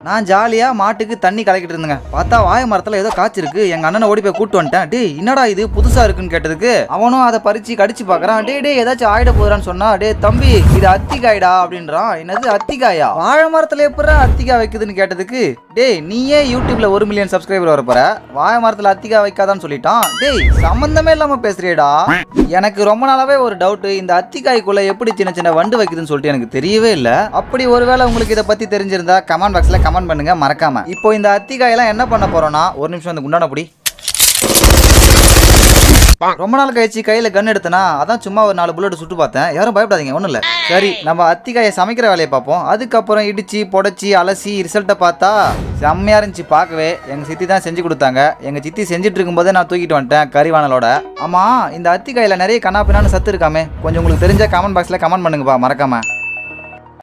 நான் ஜாலியா மாட்டுக்கு தண்ணி கலக்கிட்டு இருந்தேங்க பார்த்தா வாய மரத்துல ஏதோ காய்ச்சிருக்கு எங்க அண்ணனை ஓடி போய் கூட்டு வந்துட்டேன் டேய் என்னடா இது புதுசா இருக்குன்னு கேட்டதுக்கு அவனும் அதை பறிச்சு கடிச்சு பார்க்கறான் டேய் டேய் ஏதாச்சும் ஆயிட போறான்னு சொன்னா டேய் தம்பி இது அத்திக்காய்டா அப்படின்றான் என்னது அத்திக்காயா வாழை மரத்துல எப்படா அத்திக்காய் வைக்குதுன்னு கேட்டதுக்கு டேய் நீயே யூடியூப்ல ஒரு மில்லியன் சப்ஸ்கிரைபர் வர போற வாழை மரத்துல அத்திக்காய் வைக்காதான்னு சொல்லிட்டான் டேய் சம்பந்தமே இல்லாம பேசுறியேடா எனக்கு ரொம்ப நாளாவே ஒரு டவுட் இந்த அத்திக்காய்க்குள்ள எப்படி சின்ன சின்ன வண்டு வைக்குதுன்னு சொல்லிட்டு எனக்கு தெரியவே இல்ல அப்படி ஒருவேளை உங்களுக்கு இதை பத்தி தெரிஞ்சிருந்தா கமெண்ட் பாக்ஸ்ல கமெண்ட் பண்ணுங்க மறக்காம இப்போ இந்த அத்திக்காயெல்லாம் என்ன பண்ண போறோம்னா ஒரு நிமிஷம் இந்த குண்டான புடி ரொம்ப நாள் கழிச்சு கையில கன் எடுத்தனா அதான் சும்மா ஒரு நாலு புல்லட் சுட்டு பார்த்தேன் யாரும் பயப்படாதீங்க ஒண்ணும் இல்ல சரி நம்ம அத்திக்காயை சமைக்கிற வேலையை பார்ப்போம் அதுக்கப்புறம் இடிச்சு புடைச்சி அலசி ரிசல்ட்டை பார்த்தா செம்மையா இருந்துச்சு பார்க்கவே எங்க சித்தி தான் செஞ்சு கொடுத்தாங்க எங்க சித்தி செஞ்சுட்டு இருக்கும்போதே நான் தூக்கிட்டு வந்துட்டேன் கறிவானலோட ஆமா இந்த அத்திக்காயில நிறைய கண்ணாப்பினான்னு சத்து இருக்காமே கொஞ்சம் உங்களுக்கு தெரிஞ்ச கமெண்ட் பாக்ஸ்ல கமெண்ட் பண்ணுங்கப்பா மறக்காம